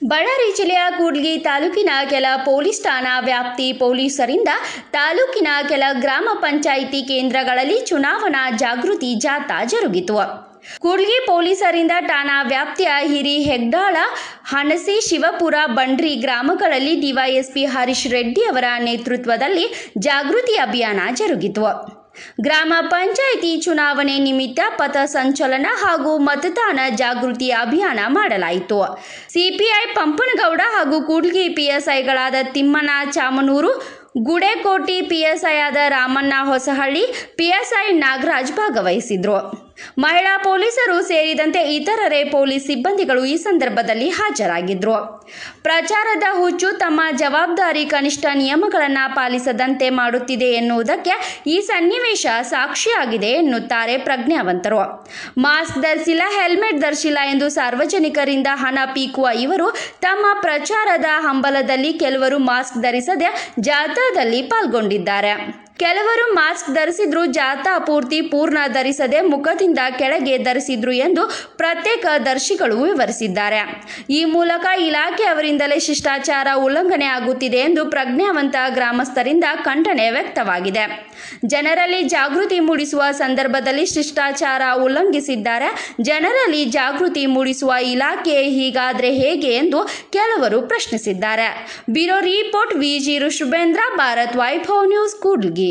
ಬಳ್ಳಾರಿ ಜಿಲ್ಲೆಯ ಕೂಡ್ಲಿಗಿ ತಾಲೂಕಿನ ಕೆಲ ಪೊಲೀಸ್ ಠಾಣಾ ವ್ಯಾಪ್ತಿ ಪೊಲೀಸರಿಂದ ತಾಲೂಕಿನ ಕೆಲ ಗ್ರಾಮ ಪಂಚಾಯಿತಿ ಕೇಂದ್ರಗಳಲ್ಲಿ ಚುನಾವಣಾ ಜಾಗೃತಿ ಜಾಥಾ ಜರುಗಿತು ಕೂಡ್ಲಿಗಿ ಪೊಲೀಸರಿಂದ ಠಾಣಾ ವ್ಯಾಪ್ತಿಯ ಹಿರಿ ಹೆಗ್ಡಾಳ ಹಣಸಿ ಶಿವಪುರ ಬಂಡ್ರಿ ಗ್ರಾಮಗಳಲ್ಲಿ ಡಿವೈಎಸ್ಪಿ ಹರೀಶ್ ರೆಡ್ಡಿ ಅವರ ನೇತೃತ್ವದಲ್ಲಿ ಜಾಗೃತಿ ಅಭಿಯಾನ ಜರುಗಿತು ಗ್ರಾಮ ಪಂಚಾಯಿತಿ ಚುನಾವಣೆ ನಿಮಿತ್ತ ಪಥ ಸಂಚಲನ ಹಾಗೂ ಮತದಾನ ಜಾಗೃತಿ ಅಭಿಯಾನ ಮಾಡಲಾಯಿತು ಸಿಪಿಐ ಪಂಪನಗೌಡ ಹಾಗೂ ಕೂಡ್ಲಿಗಿ ಪಿಎಸ್ಐಗಳಾದ ತಿಮ್ಮನ ಚಾಮನೂರು ಗುಡೇಕೋಟಿ ಪಿಎಸ್ಐ ಆದ ರಾಮಣ್ಣ ಹೊಸಹಳ್ಳಿ ಪಿಎಸ್ಐ ನಾಗರಾಜ್ ಭಾಗವಹಿಸಿದ್ರು ಮಹಿಳಾ ಪೊಲೀಸರು ಸೇರಿದಂತೆ ಇತರರೇ ಪೊಲೀಸ್ ಸಿಬ್ಬಂದಿಗಳು ಈ ಸಂದರ್ಭದಲ್ಲಿ ಹಾಜರಾಗಿದ್ರು ಪ್ರಚಾರದ ಹುಚ್ಚು ತಮ್ಮ ಜವಾಬ್ದಾರಿ ಕನಿಷ್ಠ ನಿಯಮಗಳನ್ನು ಪಾಲಿಸದಂತೆ ಮಾಡುತ್ತಿದೆ ಎನ್ನುವುದಕ್ಕೆ ಈ ಸನ್ನಿವೇಶ ಸಾಕ್ಷಿಯಾಗಿದೆ ಎನ್ನುತ್ತಾರೆ ಪ್ರಜ್ಞಾವಂತರು ಮಾಸ್ಕ್ ಧರಿಸಿಲ್ಲ ಹೆಲ್ಮೆಟ್ ಧರಿಸಿಲ್ಲ ಎಂದು ಸಾರ್ವಜನಿಕರಿಂದ ಹಣ ಪೀಕುವ ಇವರು ತಮ್ಮ ಪ್ರಚಾರದ ಹಂಬಲದಲ್ಲಿ ಕೆಲವರು ಮಾಸ್ಕ್ ಧರಿಸದೆ ಜಾಥಾದಲ್ಲಿ ಪಾಲ್ಗೊಂಡಿದ್ದಾರೆ ಕೆಲವರು ಮಾಸ್ಕ್ ಧರಿಸಿದ್ರು ಜಾಥಾ ಪೂರ್ತಿ ಪೂರ್ಣ ಧರಿಸದೆ ಮುಖದಿಂದ ಕೆಳಗೆ ಧರಿಸಿದ್ರು ಎಂದು ಪ್ರತ್ಯೇಕ ದರ್ಶಿಗಳು ವಿವರಿಸಿದ್ದಾರೆ ಈ ಮೂಲಕ ಇಲಾಖೆಯವರಿಂದಲೇ ಶಿಷ್ಟಾಚಾರ ಉಲ್ಲಂಘನೆ ಆಗುತ್ತಿದೆ ಎಂದು ಪ್ರಜ್ಞಾವಂತ ಗ್ರಾಮಸ್ಥರಿಂದ ಖಂಡನೆ ವ್ಯಕ್ತವಾಗಿದೆ ಜನರಲ್ಲಿ ಜಾಗೃತಿ ಮೂಡಿಸುವ ಸಂದರ್ಭದಲ್ಲಿ ಶಿಷ್ಟಾಚಾರ ಉಲ್ಲಂಘಿಸಿದ್ದಾರೆ ಜನರಲ್ಲಿ ಜಾಗೃತಿ ಮೂಡಿಸುವ ಇಲಾಖೆ ಹೀಗಾದ್ರೆ ಹೇಗೆ ಎಂದು ಕೆಲವರು ಪ್ರಶ್ನಿಸಿದ್ದಾರೆ bureau report Viji Rishabhendra Bharat Vaibhav news Kudligi